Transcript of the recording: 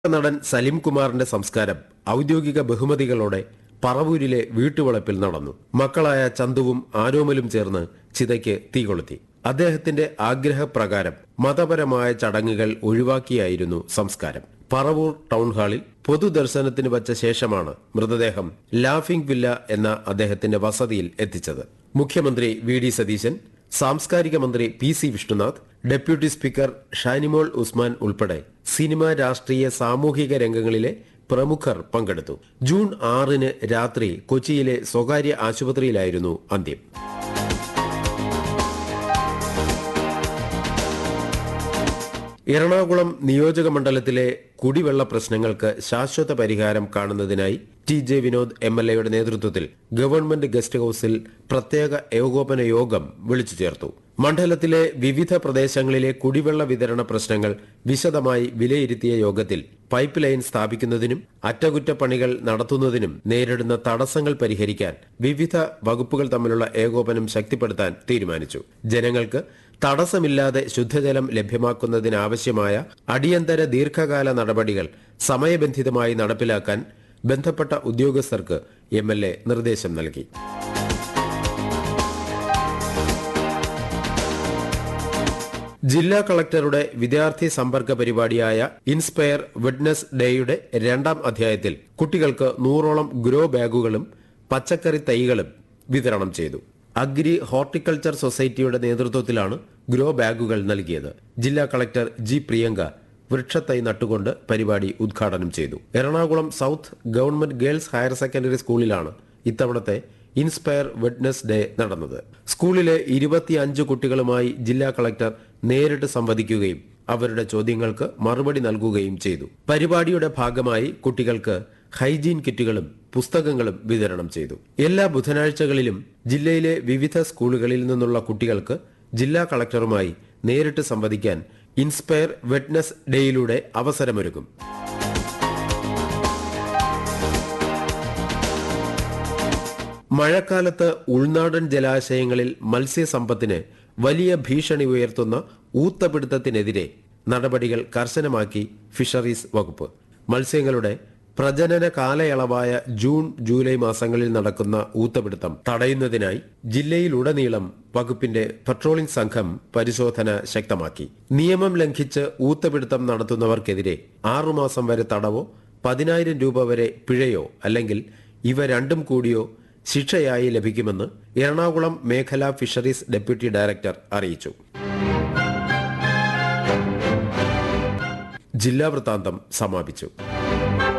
നടൻ സലിം കുമാറിന്റെ സംസ്കാരം ഔദ്യോഗിക ബഹുമതികളോടെ പറവൂരിലെ വീട്ടുവളപ്പിൽ നടന്നു മക്കളായ ചന്തുവും ആരോമലും ചേർന്ന് ചിതയ്ക്ക് തീ കൊളുത്തി അദ്ദേഹത്തിന്റെ ആഗ്രഹപ്രകാരം മതപരമായ ചടങ്ങുകൾ ഒഴിവാക്കിയായിരുന്നു സംസ്കാരം പറവൂർ ടൗൺ ഹാളിൽ പൊതുദർശനത്തിന് വച്ച ശേഷമാണ് മൃതദേഹം ലാഫിംഗ് വില്ല എന്ന അദ്ദേഹത്തിന്റെ വസതിയിൽ എത്തിച്ചത് മുഖ്യമന്ത്രി വി ഡി സതീശൻ സാംസ്കാരിക മന്ത്രി P C Vishnunath deputy speaker Shanimol Usman ഉൾപ്പെടെ സിനിമ രാഷ്ട്രീയ സാമൂഹിക രംഗങ്ങളിലെ പ്രമുഖർ പങ്കെടുത്തു ജൂൺ ആറിന് രാത്രി കൊച്ചിയിലെ സ്വകാര്യ ആശുപത്രിയിലായിരുന്നു അന്ത്യം എറണാകുളം നിയോജക മണ്ഡലത്തിലെ കുടിവെള്ള പ്രശ്നങ്ങൾക്ക് ശാശ്വത പരിഹാരം കാണുന്നതിനായി T J Vinod M L എയുടെ നേതൃത്വത്തിൽ ഗവൺമെന്റ് ഗസ്റ്റ് ഹൌസിൽ പ്രത്യേക ഏകോപന യോഗം വിളിച്ചു ചേർത്തു മണ്ഡലത്തിലെ വിവിധ പ്രദേശങ്ങളിലെ കുടിവെള്ള വിതരണ പ്രശ്നങ്ങൾ വിശദമായി വിലയിരുത്തിയ യോഗത്തിൽ പൈപ്പ് ലൈൻ സ്ഥാപിക്കുന്നതിനും അറ്റകുറ്റപ്പണികൾ നടത്തുന്നതിനും നേരിടുന്ന തടസ്സങ്ങൾ പരിഹരിക്കാൻ വിവിധ വകുപ്പുകൾ തമ്മിലുള്ള ഏകോപനം ശക്തിപ്പെടുത്താൻ തീരുമാനിച്ചു ജനങ്ങൾക്ക് തടസ്സമില്ലാതെ ശുദ്ധജലം ലഭ്യമാക്കുന്നതിനാവശ്യമായ അടിയന്തര ദീർഘകാല നടപടികൾ സമയബന്ധിതമായി നടപ്പിലാക്കാൻ ബന്ധപ്പെട്ട ഉദ്യോഗസ്ഥർക്ക് എം എൽ എ നിർദ്ദേശം നൽകി ജില്ലാ കളക്ടറുടെ വിദ്യാർത്ഥി സമ്പർക്ക പരിപാടിയായ ഇൻസ്പയർ വിറ്റ്നസ് ഡേയുടെ രണ്ടാം അധ്യായത്തിൽ കുട്ടികൾക്ക് നൂറോളം ഗ്രോ ബാഗുകളും പച്ചക്കറി തൈകളും വിതരണം ചെയ്തു അഗ്രി ഹോർട്ടിക്കൾച്ചർ സൊസൈറ്റിയുടെ നേതൃത്വത്തിലാണ് ഗ്രോ ബാഗുകൾ നൽകിയത് ജില്ലാ കളക്ടർ ജി പ്രിയങ്ക വൃക്ഷത്തൈ നട്ടുകൊണ്ട് പരിപാടി ഉദ്ഘാടനം ചെയ്തു Ernakulam south government girls higher secondary സ്കൂളിലാണ് ഇത്തവണത്തെ ഇൻസ്പയർ വിറ്റ്നസ് ഡേ നടന്നത് സ്കൂളിലെ ഇരുപത്തിയഞ്ച് കുട്ടികളുമായി ജില്ലാ കളക്ടർ നേരിട്ട് സംവദിക്കുകയും അവരുടെ ചോദ്യങ്ങൾക്ക് മറുപടി നൽകുകയും ചെയ്തു പരിപാടിയുടെ ഭാഗമായി കുട്ടികൾക്ക് ഹൈജീൻ കിറ്റുകളും പുസ്തകങ്ങളും വിതരണം ചെയ്തു എല്ലാ ബുധനാഴ്ചകളിലും ജില്ലയിലെ വിവിധ സ്കൂളുകളിൽ നിന്നുള്ള കുട്ടികൾക്ക് ജില്ലാ കളക്ടറുമായി നേരിട്ട് സംവദിക്കാൻ ഇൻസ്പയർ വെറ്റ്നസ് ഡേയിലൂടെ അവസരമൊരുക്കും മഴക്കാലത്ത് ഉൾനാടൻ ജലാശയങ്ങളിൽ മത്സ്യസമ്പത്തിന് വലിയ ഭീഷണി ഉയർത്തുന്ന ഊത്തപിടുത്തത്തിനെതിരെ നടപടികൾ കർശനമാക്കി ഫിഷറീസ് വകുപ്പ് മത്സ്യങ്ങളുടെ പ്രജനന കാലയളവായ ജൂൺ ജൂലൈ മാസങ്ങളിൽ നടക്കുന്ന ഊത്തപിടുത്തം തടയുന്നതിനായി ജില്ലയിലുടനീളം വകുപ്പിന്റെ പട്രോളിംഗ് സംഘം പരിശോധന ശക്തമാക്കി നിയമം ലംഘിച്ച് ഊത്തപിടുത്തം നടത്തുന്നവർക്കെതിരെ ആറുമാസം വരെ തടവോ പതിനായിരം രൂപ വരെ പിഴയോ അല്ലെങ്കിൽ ഇവ രണ്ടും കൂടിയോ ശിക്ഷയായി ലഭിക്കുമെന്ന് എറണാകുളം മേഖലാ ഫിഷറീസ് ഡെപ്യൂട്ടി ഡയറക്ടർ അറിയിച്ചു ജില്ലാ വൃത്താന്തം സമാപിച്ചു